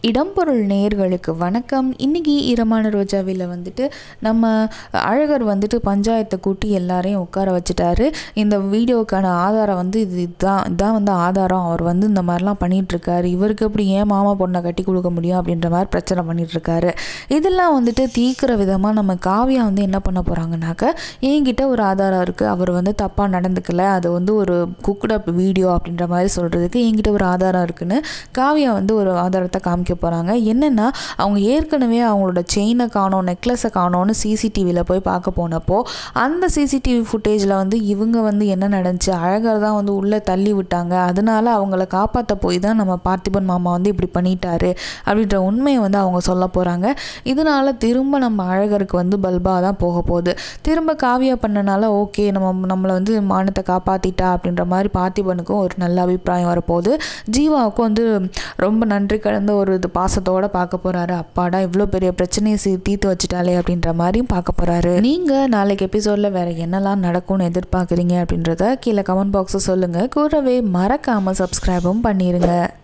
இடம்பொருள் நேயர்களுக்கு வணக்கம் இன்றைக்கி ஈரமான ரோஜாவில் வந்துட்டு நம்ம அழகர் வந்துட்டு பஞ்சாயத்தை கூட்டி எல்லாரையும் உட்கார வச்சுட்டாரு இந்த வீடியோக்கான ஆதாரம் வந்து இது இதுதான் இதுதான் வந்து ஆதாரம் அவர் வந்து இந்த மாதிரிலாம் பண்ணிகிட்ருக்காரு இவருக்கு எப்படி ஏன் மாமா பொண்ணை கட்டி கொடுக்க முடியும் அப்படின்ற மாதிரி பிரச்சனை பண்ணிகிட்ருக்காரு இதெல்லாம் வந்துட்டு தீர்க்கிற விதமாக நம்ம காவியா வந்து என்ன பண்ண போகிறாங்கனாக்க என்கிட்ட ஒரு ஆதாரம் இருக்குது அவர் வந்து தப்பாக நடந்துக்கல அது வந்து ஒரு குக்குட் அப் வீடியோ அப்படின்ற மாதிரி சொல்கிறதுக்கு என்கிட்ட ஒரு ஆதாரம் இருக்குன்னு காவியா வந்து ஒரு ஆதாரத்தை காமிக்க போகிறாங்க என்னென்னா அவங்க ஏற்கனவே அவங்களோட செயினை காணோம் நெக்லஸை காணோன்னு சிசிடிவியில் போய் பார்க்க போனப்போ அந்த சிசிடிவி ஃபுட்டேஜில் வந்து இவங்க வந்து என்ன நடந்துச்சு அழகர் தான் வந்து உள்ளே தள்ளி விட்டாங்க அதனால அவங்கள காப்பாற்ற போய் தான் நம்ம பார்த்திபன் மாமா வந்து இப்படி பண்ணிட்டாரு அப்படின்ற உண்மையை வந்து அவங்க சொல்ல போகிறாங்க இதனால திரும்ப நம்ம அழகருக்கு வந்து பல்பாக தான் போக போகுது திரும்ப காவியா பண்ணனால ஓகே நம்ம நம்மளை வந்து மானத்தை காப்பாற்றிட்டா அப்படின்ற மாதிரி பார்த்திபனுக்கும் ஒரு நல்ல அபிப்பிராயம் வரப்போகுது ஜீவாவுக்கும் வந்து ரொம்ப நன்றி கலந்த ஒரு இது பாசத்தோட பார்க்க போறாரு அப்பாடா இவ்வளோ பெரிய பிரச்சனையை சீ தீர்த்து வச்சுட்டாலே அப்படின்ற மாதிரியும் பார்க்க போறாரு நீங்க நாளைக்கு எபிசோட்ல வேற என்னெல்லாம் நடக்கும்னு எதிர்பார்க்குறீங்க அப்படின்றத கீழே கமெண்ட் பாக்ஸை சொல்லுங்க கூடவே மறக்காம சப்ஸ்கிரைபும் பண்ணிருங்க